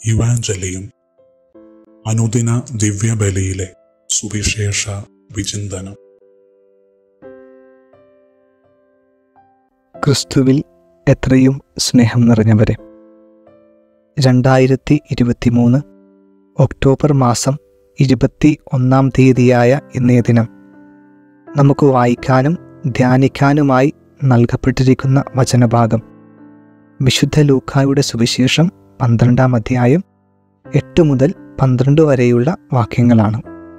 ഇവാഞ്ചലിയും അനുദിന ദിവ്യബലിയിലെ സുവിശേഷ വിചിന്തനം ക്രിസ്തുവിൽ എത്രയും സ്നേഹം നിറഞ്ഞവരെ രണ്ടായിരത്തി ഇരുപത്തി മൂന്ന് ഒക്ടോബർ മാസം ഇരുപത്തി ഒന്നാം തീയതിയായ ഇന്നേ ദിനം നമുക്ക് വായിക്കാനും ധ്യാനിക്കാനുമായി നൽകപ്പെട്ടിരിക്കുന്ന വചനഭാഗം വിശുദ്ധ ലൂക്കായുടെ സുവിശേഷം പന്ത്രണ്ടാം അധ്യായം എട്ട് മുതൽ പന്ത്രണ്ട് വരെയുള്ള വാക്യങ്ങളാണ്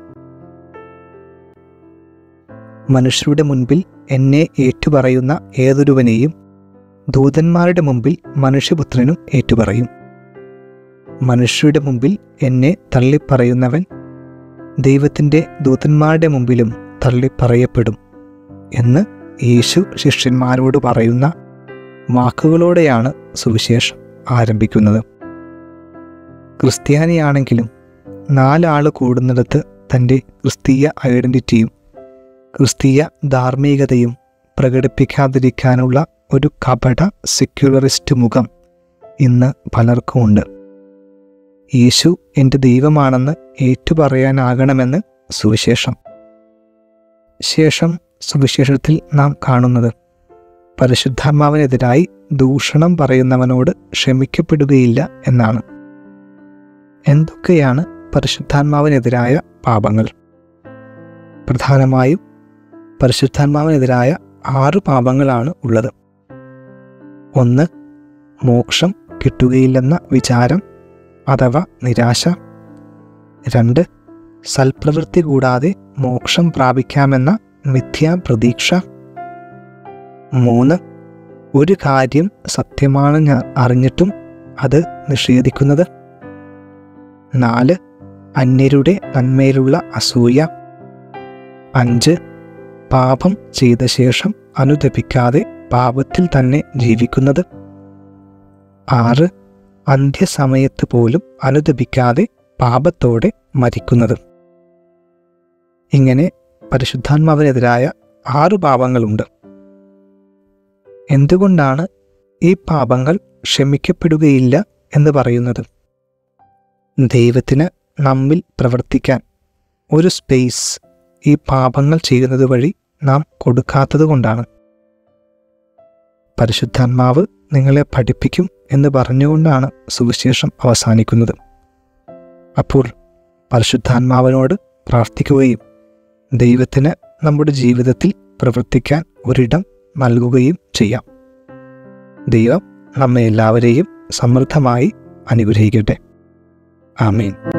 മനുഷ്യരുടെ മുൻപിൽ എന്നെ ഏറ്റുപറയുന്ന ഏതൊരുവനെയും ദൂതന്മാരുടെ മുമ്പിൽ മനുഷ്യപുത്രനും ഏറ്റുപറയും മനുഷ്യരുടെ മുമ്പിൽ എന്നെ തള്ളിപ്പറയുന്നവൻ ദൈവത്തിൻ്റെ ദൂതന്മാരുടെ മുമ്പിലും തള്ളിപ്പറയപ്പെടും എന്ന് യേശു ശിഷ്യന്മാരോട് പറയുന്ന വാക്കുകളോടെയാണ് സുവിശേഷം ആരംഭിക്കുന്നത് ക്രിസ്ത്യാനിയാണെങ്കിലും നാലാൾ കൂടുന്നിടത്ത് തൻ്റെ ക്രിസ്തീയ ഐഡൻറ്റിറ്റിയും ക്രിസ്തീയ ധാർമ്മികതയും പ്രകടിപ്പിക്കാതിരിക്കാനുള്ള ഒരു കപട സെക്യുലറിസ്റ്റ് മുഖം ഇന്ന് പലർക്കുമുണ്ട് യേശു എൻ്റെ ദൈവമാണെന്ന് ഏറ്റുപറയാനാകണമെന്ന് സുവിശേഷം ശേഷം സുവിശേഷത്തിൽ നാം കാണുന്നത് പരിശുദ്ധാത്മാവിനെതിരായി ദൂഷണം പറയുന്നവനോട് ക്ഷമിക്കപ്പെടുകയില്ല എന്നാണ് എന്തൊക്കെയാണ് പരിശുദ്ധാത്മാവിനെതിരായ പാപങ്ങൾ പ്രധാനമായും പരിശുദ്ധാത്മാവിനെതിരായ ആറ് പാപങ്ങളാണ് ഉള്ളത് ഒന്ന് മോക്ഷം കിട്ടുകയില്ലെന്ന വിചാരം അഥവാ നിരാശ രണ്ട് സൽപ്രവൃത്തി കൂടാതെ മോക്ഷം പ്രാപിക്കാമെന്ന മിഥ്യാപ്രതീക്ഷ മൂന്ന് ഒരു കാര്യം സത്യമാണെന്ന് അറിഞ്ഞിട്ടും അത് നിഷേധിക്കുന്നത് നാല് അന്യരുടെ നന്മയിലുള്ള അസൂയ അഞ്ച് പാപം ചെയ്ത ശേഷം അനുദപിക്കാതെ പാപത്തിൽ തന്നെ ജീവിക്കുന്നത് ആറ് അന്ത്യസമയത്ത് പോലും അനുദപിക്കാതെ പാപത്തോടെ മരിക്കുന്നത് ഇങ്ങനെ പരിശുദ്ധാത്മാവിനെതിരായ ആറ് പാപങ്ങളുണ്ട് എന്തുകൊണ്ടാണ് ഈ പാപങ്ങൾ ക്ഷമിക്കപ്പെടുകയില്ല എന്ന് പറയുന്നത് ദൈവത്തിന് നമ്മിൽ പ്രവർത്തിക്കാൻ ഒരു സ്പേസ് ഈ പാപങ്ങൾ ചെയ്യുന്നത് വഴി നാം കൊടുക്കാത്തത് കൊണ്ടാണ് പരിശുദ്ധാത്മാവ് നിങ്ങളെ പഠിപ്പിക്കും എന്ന് പറഞ്ഞുകൊണ്ടാണ് സുവിശേഷം അവസാനിക്കുന്നത് അപ്പോൾ പരിശുദ്ധാത്മാവിനോട് പ്രാർത്ഥിക്കുകയും ദൈവത്തിന് നമ്മുടെ ജീവിതത്തിൽ പ്രവർത്തിക്കാൻ ഒരിടം നൽകുകയും ചെയ്യാം ദൈവം നമ്മെ എല്ലാവരെയും സമൃദ്ധമായി അനുഗ്രഹിക്കട്ടെ ആമീൻ